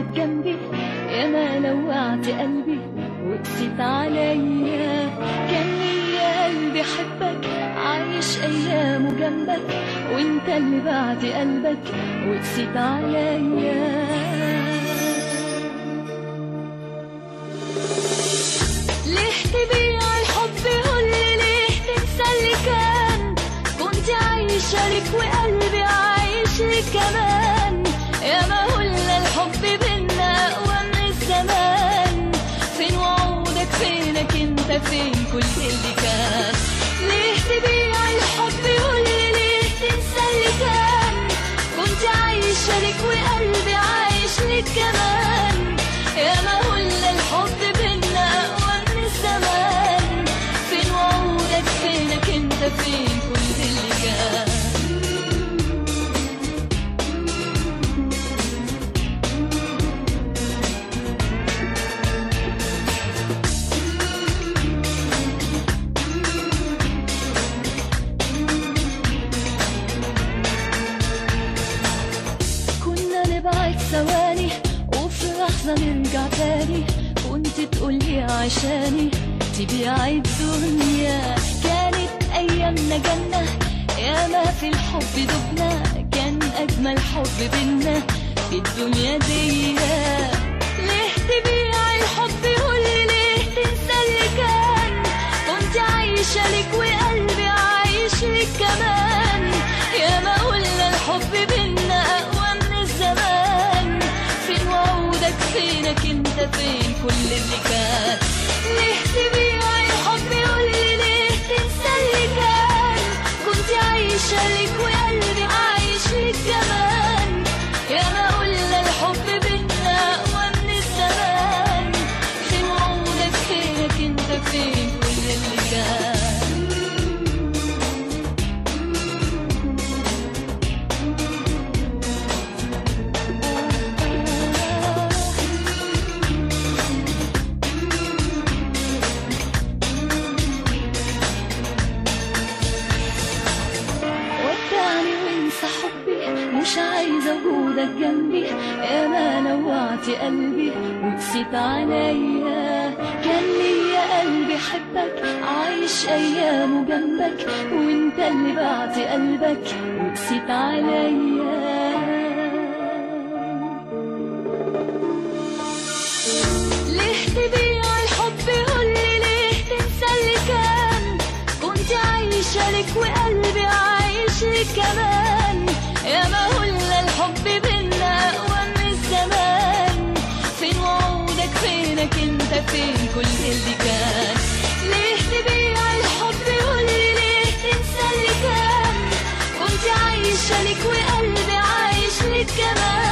وجودك جنبي يا ما لوعت قلبي وقسيت عليا كان ليا قلبي حبك عايش ايامه جنبك وانت اللي بعت قلبك وقسيت عليا ليه تبيع الحب قولي ليه تنسى اللي كان كنت عايشة لك وقلبي عايش لك كمان يا ما قلنا الحب بينا أقوى من الزمان فين وعودك فينك انت فين كل اللي كان ليه تبيع الحب قولي ليه تنسى اللي كان كنت عايشة لك وقلبي عايش لك كمان يا ما قلنا الحب بينا أقوى من الزمان فين وعودك فينك انت فين كل اللي كان كنا نبعد ثواني وفي لحظة نرجع تاني كنت تقولي عشاني تبيع الدنيا كانت أيامنا جنة يا ما في الحب دبنا كان أجمل حب بينا في الدنيا دي ليه تبيع الحب قولي ليه تنسى اللي كان كنت عايشة لك وقلبي عايش لك كمان يا ما قلنا الحب بينا أقوى من الزمان فين وعودك فينك انت فين كل اللي كان ليه تبيع الحب قولي ليه تنسى اللي كان كنت عايشة لك وقلبي عايش لك كمان يا ما قلنا الحب بينا أقوى من الزمان فين وعودك فينك انت فين كل اللي كان ودعني وانسى حبي مش عايزة وجودك جنبي يا ما نوعت قلبي وقسيت عليا كان ليا قلبي حبك عايش ايامه جنبك وانت اللي بعت قلبك وقسيت عليا ليه تبيع الحب قولي ليه تنسى اللي كان كنت عايشة لك وقلبي عايش لك كمان يا ما قلنا الحب بينا أقوى من الزمان فين وعودك فينك انت فين كل اللي كان ليه تبيع الحب قولي ليه تنسى اللي كان كنت عايشة لك وقلبي عايش لك كمان